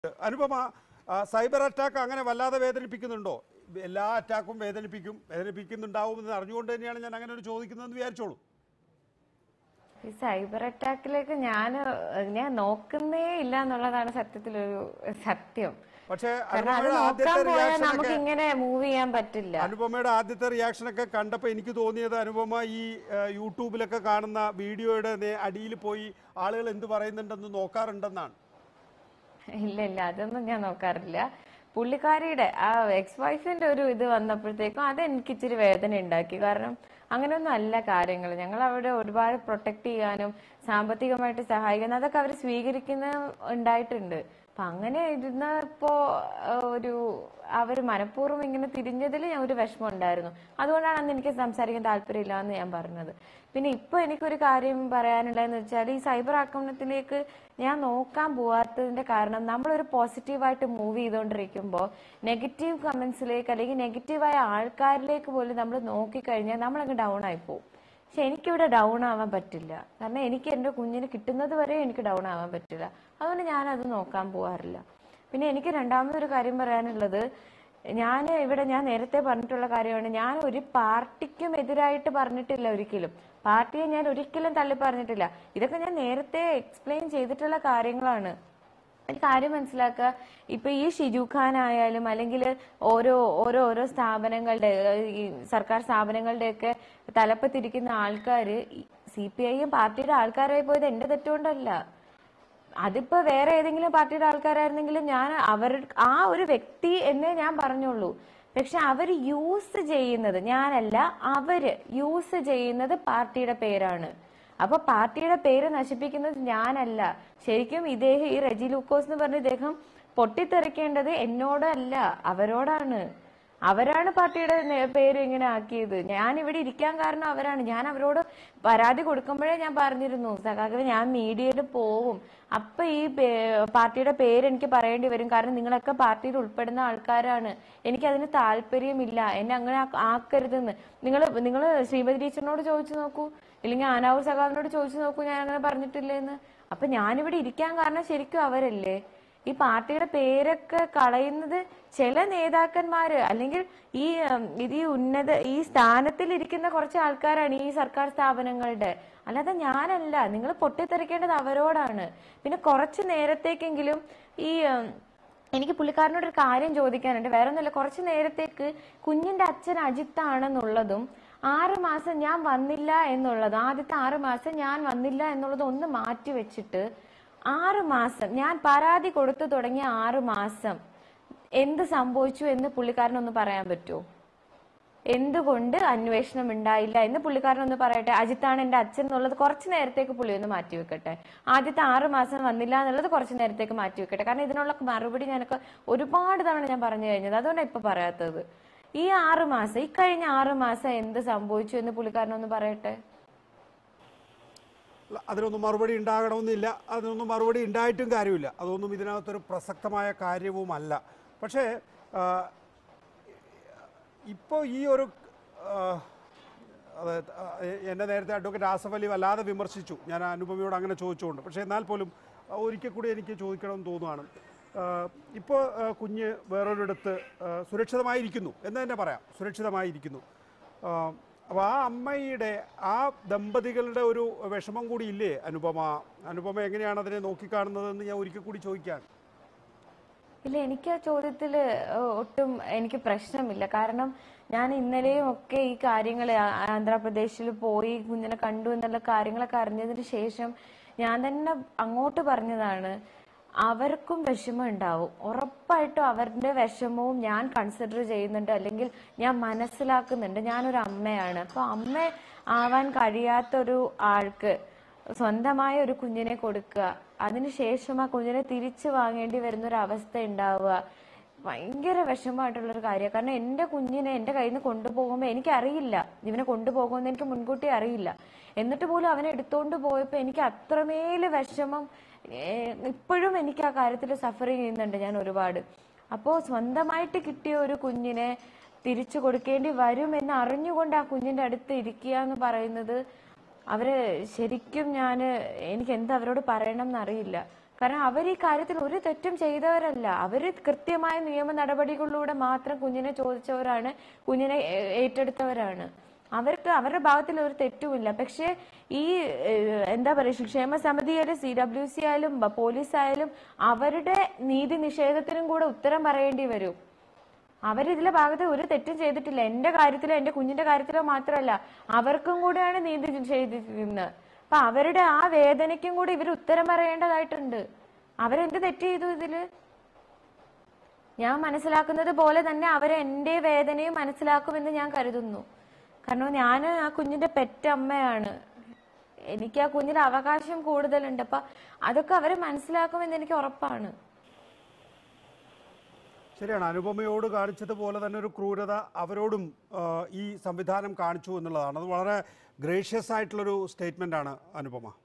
അനുപമ ആ, cyber attack അങ്ങനെ വല്ലാതെ വേദനിപ്പിക്കുന്നുണ്ടോ എല്ലാ അറ്റാക്കും വേദനിപ്പിക്കും വേദനിപ്പിക്കുന്നുണ്ടാവുമെന്ന് അറിഞ്ഞുകൊണ്ട് തന്നെയാണ് ഞാൻ അങ്ങനെ ഒരു ചോദിക്കുന്നതെന്ന് വിചാരിച്ചോളൂ ഈ സൈബർ അറ്റാക്കിലേക്ക് ഞാൻ ഞാൻ നോക്കുന്നേ ഇല്ല എന്നുള്ളതാണ് സത്യത്തിലൊരു സത്യം പക്ഷേ കാരണം അത് അനുപമയുടെ നോക്കാൻ ആദ്യത്തെ പോയാൽ റിയാക്ഷൻ നമുക്ക് ഒക്കെ ഇങ്ങനെ മൂവ് ചെയ്യാൻ പറ്റില്ല അനുപമയുടെ ആദ്യത്തെ റിയാക്ഷൻ ഒക്കെ കണ്ടപ്പോൾ എനിക്ക് തോന്നിയത് അനുപമ ഈ ആ, യൂട്യൂബിലൊക്കെ കാണുന്ന വീഡിയോയുടെ നേ- അടിയിൽ പോയി ആളുകൾ എന്ത് പറയുന്നുണ്ടെന്ന് നോക്കാറുണ്ടെന്നാണ് ഇല്ല ഇല്ല അതൊന്നും ഞാൻ നോക്കാറില്ല പുള്ളിക്കാരിയുടെ ആ എക്സ് വൈഫിന്റെ ഒരു ഇത് വന്നപ്പോഴത്തേക്കും അത് എനിക്ക് ഇച്ചിരി വേദന ഉണ്ടാക്കി കാരണം അങ്ങനെയൊന്നും അല്ല കാര്യങ്ങൾ ഞങ്ങൾ അവിടെ ഒരുപാട് പ്രൊട്ടക്ട് ചെയ്യാനും സാമ്പത്തികമായിട്ട് സഹായിക്കാനും അതൊക്കെ അവർ സ്വീകരിക്കുന്ന ഉണ്ടായിട്ടുണ്ട് അപ്പൊ അങ്ങനെ ഇരുന്നപ്പോ ആ, ഒരു അവർ മനഃപൂർവ്വം ഇങ്ങനെ തിരിഞ്ഞതിൽ ഞാൻ ഒരു വിഷമം ഉണ്ടായിരുന്നു അതുകൊണ്ടാണ് അന്ന് എനിക്ക് സംസാരിക്കാൻ താല്പര്യമില്ല എന്ന് ഞാൻ പറഞ്ഞത് പിന്നെ ഇപ്പൊ എനിക്കൊരു കാര്യം പറയാനുള്ളതെന്ന് വെച്ചാൽ ഈ സൈബർ ആക്രമണത്തിലേക്ക് ഞാൻ നോക്കാൻ പോവാത്തതിന്റെ കാരണം നമ്മളൊരു പോസിറ്റീവായിട്ട് മൂവ് ചെയ്തുകൊണ്ടിരിക്കുമ്പോൾ നെഗറ്റീവ് കമന്റ്സിലേക്ക് അല്ലെങ്കിൽ നെഗറ്റീവായ ആൾക്കാരിലേക്ക് പോലും നമ്മൾ നോക്കിക്കഴിഞ്ഞാൽ നമ്മളങ്ങ് ഡൗൺ ആയി പോകും പക്ഷെ എനിക്കിവിടെ ഡൗൺ ആവാൻ പറ്റില്ല കാരണം എനിക്ക് എൻ്റെ കുഞ്ഞിന് കിട്ടുന്നത് വരെ എനിക്ക് ഡൗൺ ആവാൻ പറ്റില്ല അതുകൊണ്ട് ഞാനത് നോക്കാൻ പോവാറില്ല പിന്നെ എനിക്ക് രണ്ടാമതൊരു കാര്യം പറയാനുള്ളത് ഞാൻ ഇവിടെ ഞാൻ നേരത്തെ പറഞ്ഞിട്ടുള്ള കാര്യമാണ് ഞാൻ ഒരു പാർട്ടിക്കും എതിരായിട്ട് പറഞ്ഞിട്ടില്ല ഒരിക്കലും പാർട്ടിയെ ഞാൻ ഒരിക്കലും തള്ളി പറഞ്ഞിട്ടില്ല ഇതൊക്കെ ഞാൻ നേരത്തെ എക്സ്പ്ലെയിൻ ചെയ്തിട്ടുള്ള കാര്യങ്ങളാണ് ഒരു കാര്യം മനസ്സിലാക്കുക ഇപ്പൊ ഈ ഷിജു ഖാൻ ആയാലും അല്ലെങ്കിൽ ഓരോ ഓരോ ഓരോ സ്ഥാപനങ്ങളുടെ ഏഹ്, ഈ സർക്കാർ സ്ഥാപനങ്ങളുടെ ഒക്കെ തലപ്പത്തിരിക്കുന്ന ആൾക്കാര് സി പി ഐയും പാർട്ടിയുടെ ആൾക്കാരായി പോയത് എന്റെ തെറ്റുകൊണ്ടല്ല അതിപ്പോ വേറെ ഏതെങ്കിലും പാർട്ടിയുടെ ആൾക്കാരായിരുന്നെങ്കിലും ഞാൻ അവർ ആ ഒരു വ്യക്തി എന്നേ ഞാൻ പറഞ്ഞുള്ളൂ പക്ഷെ അവര് യൂസ് ചെയ്യുന്നത് ഞാനല്ല അവര് യൂസ് ചെയ്യുന്നത് പാർട്ടിയുടെ പേരാണ് അപ്പൊ പാർട്ടിയുടെ പേര് നശിപ്പിക്കുന്നത് ഞാനല്ല ശരിക്കും ഇദ്ദേഹം ഈ റെജി ലൂക്കോസ് എന്ന് പറഞ്ഞ ഇദ്ദേഹം പൊട്ടിത്തെറിക്കേണ്ടത് എന്നോടല്ല അവരോടാണ് അവരാണ് പാർട്ടിയുടെ നേ- പേര് ഇങ്ങനെ ആക്കിയത് ഞാൻ ഇവിടെ ഇരിക്കാൻ കാരണം അവരാണ് ഞാൻ അവരോട് പരാതി കൊടുക്കുമ്പോഴേ ഞാൻ പറഞ്ഞിരുന്നു സഖാക്കളെ ഞാൻ മീഡിയയിൽ പോവും അപ്പൊ ഈ പേ- പാർട്ടിയുടെ പേര് എനിക്ക് പറയേണ്ടി വരും കാരണം നിങ്ങളൊക്കെ പാർട്ടിയിൽ ഉൾപ്പെടുന്ന ആൾക്കാരാണ് എനിക്ക് അതിന് താല്പര്യമില്ല എന്നെ അങ്ങനെ ആ- ആക്കരുതെന്ന് നിങ്ങൾ നിങ്ങൾ ശ്രീമതി ടീച്ചറിനോട് ചോദിച്ചു നോക്കൂ ഇല്ലെങ്കിൽ ആനാവൂർ സഖാവിനോട് ചോദിച്ചു നോക്കൂ ഞാൻ അങ്ങനെ പറഞ്ഞിട്ടില്ലേന്ന് അപ്പൊ ഞാനിവിടെ ഇരിക്കാൻ കാരണം ശരിക്കും അവരല്ലേ ഈ പാർട്ടിയുടെ പേരൊക്കെ കളയുന്നത് ചില നേതാക്കന്മാര് അല്ലെങ്കിൽ ഈ ഉം, ഇത് ഈ ഉന്നത ഈ സ്ഥാനത്തിൽ ഇരിക്കുന്ന കുറച്ച് ആൾക്കാരാണ് ഈ സർക്കാർ സ്ഥാപനങ്ങളുടെ അല്ലാതെ ഞാനല്ല നിങ്ങൾ പൊട്ടിത്തെറിക്കേണ്ടത് അവരോടാണ് പിന്നെ കുറച്ച് നേരത്തേക്കെങ്കിലും ഈ ഉം, എനിക്ക് പുള്ളിക്കാരനോട് ഒരു കാര്യം ചോദിക്കാനുണ്ട് വേറെ ഒന്നുമില്ല കുറച്ച് നേരത്തേക്ക് കുഞ്ഞിന്റെ അച്ഛൻ അജിത്താണെന്നുള്ളതും ആറ് മാസം ഞാൻ വന്നില്ല എന്നുള്ളതും ആദ്യത്തെ ആറ് മാസം ഞാൻ വന്നില്ല എന്നുള്ളതും ഒന്ന് മാറ്റി വെച്ചിട്ട് ആറ് മാസം ഞാൻ പരാതി കൊടുത്തു തുടങ്ങിയ ആറ് മാസം എന്ത് സംഭവിച്ചു എന്ന് പുള്ളിക്കാരനൊന്ന് പറയാൻ പറ്റുമോ എന്തുകൊണ്ട് അന്വേഷണം ഉണ്ടായില്ല എന്ന് പുള്ളിക്കാരൻ ഒന്ന് പറയട്ടെ അജിത്താണ് എന്റെ അച്ഛൻ എന്നുള്ളത് കുറച്ച് നേരത്തേക്ക് പുള്ളി ഒന്ന് മാറ്റി വെക്കട്ടെ ആദ്യത്തെ ആറ് മാസം വന്നില്ല എന്നുള്ളത് കുറച്ച് നേരത്തേക്ക് മാറ്റി വെക്കട്ടെ കാരണം ഇതിനുള്ള മറുപടി ഞാനൊക്കെ ഒരുപാട് തവണ ഞാൻ പറഞ്ഞു കഴിഞ്ഞത് അതുകൊണ്ടാണ് ഇപ്പൊ പറയാത്തത് ഈ ആറ് മാസം ഈ കഴിഞ്ഞ ആറ് മാസം എന്ത് സംഭവിച്ചു എന്ന് പുള്ളിക്കാരൻ ഒന്ന് പറയട്ടെ അല്ല, അതിനൊന്നും മറുപടി ഉണ്ടാകണമെന്നില്ല അതിനൊന്നും മറുപടി ഉണ്ടായിട്ടും കാര്യമില്ല അതൊന്നും ഇതിനകത്തൊരു പ്രസക്തമായ കാര്യവുമല്ല പക്ഷേ ഇപ്പോൾ ഈ ഒരു ആ, അതായത് ആ, എ- എന്നെ നേരത്തെ അഡ്വക്കേറ്റ് ആസഫ് അലി വല്ലാതെ വിമർശിച്ചു ഞാൻ അനുപമയോട് അങ്ങനെ ചോദിച്ചുകൊണ്ട് പക്ഷേ എന്നാൽ പോലും ആ, ഒരിക്കൽ കൂടി എനിക്ക് ചോദിക്കണമെന്ന് തോന്നുകയാണ് ഇപ്പോൾ കുഞ്ഞ് വേറൊരിടത്ത് ആ, സുരക്ഷിതമായിരിക്കുന്നു എന്ന് തന്നെ പറയാം സുരക്ഷിതമായിരിക്കുന്നു അപ്പോൾ ആ അമ്മയുടെ ആ ദമ്പതികളുടെ ഒരു വിഷമം കൂടി ഇല്ലേ അനുപമ അനുപമ എങ്ങനെയാണ് അതിനെ നോക്കിക്കാണുന്നതെന്ന് ഞാൻ ഒരിക്കൽ കൂടി ചോദിക്കാൻ ഇല്ല എനിക്ക് ആ ചോദ്യത്തിൽ ഒട്ടും എനിക്ക് പ്രശ്നമില്ല കാരണം ഞാൻ ഇന്നലെയും ഒക്കെ ഈ കാര്യങ്ങൾ ആന്ധ്രാപ്രദേശിൽ പോയി കുഞ്ഞിനെ കണ്ടു എന്നുള്ള കാര്യങ്ങളൊക്കെ അറിഞ്ഞതിന് ശേഷം ഞാൻ തന്നെ അങ്ങോട്ട് പറഞ്ഞതാണ് അവർക്കും വിഷമം ഉണ്ടാവും ഉറപ്പായിട്ടും അവരുടെ വിഷമവും ഞാൻ കൺസിഡർ ചെയ്യുന്നുണ്ട് അല്ലെങ്കിൽ ഞാൻ മനസ്സിലാക്കുന്നുണ്ട് ഞാനൊരു അമ്മയാണ് അപ്പൊ അമ്മ ആവാൻ കഴിയാത്തൊരു ആൾക്ക് സ്വന്തമായ ഒരു കുഞ്ഞിനെ കൊടുക്കുക അതിനുശേഷം ആ കുഞ്ഞിനെ തിരിച്ചു വാങ്ങേണ്ടി വരുന്ന ഒരു അവസ്ഥ ഉണ്ടാവുക ഭയങ്കര വിഷമമായിട്ടുള്ള ഒരു കാര്യമാണ് കാരണം എന്റെ കുഞ്ഞിനെ എന്റെ കയ്യിൽ നിന്ന് കൊണ്ടുപോകുമ്പോൾ എനിക്കറിയില്ല ഇവനെ കൊണ്ടുപോകുമെന്ന് എനിക്ക് മുൻകൂട്ടി അറിയില്ല എന്നിട്ട് പോലും അവനെ എടുത്തോണ്ട് പോയപ്പോ എനിക്ക് അത്രമേല് വിഷമം ഏഹ് ഇപ്പോഴും എനിക്ക് ആ കാര്യത്തിൽ സഫർ ചെയ്യുന്നുണ്ട് ഞാൻ ഒരുപാട് അപ്പോൾ സ്വന്തമായിട്ട് കിട്ടിയ ഒരു കുഞ്ഞിനെ തിരിച്ചു കൊടുക്കേണ്ടി വരും എന്ന് അറിഞ്ഞുകൊണ്ട് ആ കുഞ്ഞിന്റെ അടുത്ത് ഇരിക്കുക എന്ന് പറയുന്നത് അവര് ശരിക്കും ഞാൻ എനിക്ക് എന്താ അവരോട് പറയണം എന്നറിയില്ല കാരണം അവർ ഈ കാര്യത്തിൽ ഒരു തെറ്റും ചെയ്തവരല്ല അവർ കൃത്യമായ നിയമ നടപടികളിലൂടെ മാത്രം കുഞ്ഞിനെ ചോദിച്ചവരാണ് കുഞ്ഞിനെ ഏ- ഏറ്റെടുത്തവരാണ് അവർക്ക് അവരുടെ ഭാഗത്തിൽ ഒരു തെറ്റുമില്ല പക്ഷേ ഈ ഏഹ്, എന്താ പറയുക ക്ഷേമ സമിതിയായാലും സി ഡബ്ല്യു സി ആയാലും ബ- പോലീസ് ആയാലും അവരുടെ നീതി നിഷേധത്തിനും കൂടെ ഉത്തരം പറയേണ്ടി വരും അവരിതിലെ ഭാഗത്ത് ഒരു തെറ്റും ചെയ്തിട്ടില്ല എന്റെ കാര്യത്തിലോ എന്റെ കുഞ്ഞിന്റെ കാര്യത്തിലോ മാത്രമല്ല അവർക്കും കൂടെയാണ് നീതി ചെയ്തിരിക്കുന്നത് അപ്പൊ അവരുടെ ആ വേദനയ്ക്കും കൂടി ഇവർ ഉത്തരം പറയേണ്ടതായിട്ടുണ്ട് അവരെന്ത് തെറ്റ് ചെയ്തു ഇതില് ഞാൻ മനസ്സിലാക്കുന്നത് പോലെ തന്നെ അവർ എന്റെ വേദനയും മനസ്സിലാക്കുമെന്ന് ഞാൻ കരുതുന്നു കാരണം ഞാൻ ആ കുഞ്ഞിന്റെ പെറ്റമ്മയാണ് എനിക്ക് ആ കുഞ്ഞിന്റെ അവകാശം കൂടുതലുണ്ട് അപ്പൊ അതൊക്കെ അവര് മനസ്സിലാക്കുമെന്ന് എനിക്ക് ഉറപ്പാണ് ശരിയാണ് അനുപമയോട് കാണിച്ചതുപോലെ തന്നെ ഒരു ക്രൂരത അവരോടും ആ, ഈ സംവിധാനം കാണിച്ചു എന്നുള്ളതാണ് അത് വളരെ ഗ്രേഷ്യസ് ആയിട്ടുള്ളൊരു സ്റ്റേറ്റ്മെൻ്റ് ആണ് അനുപമ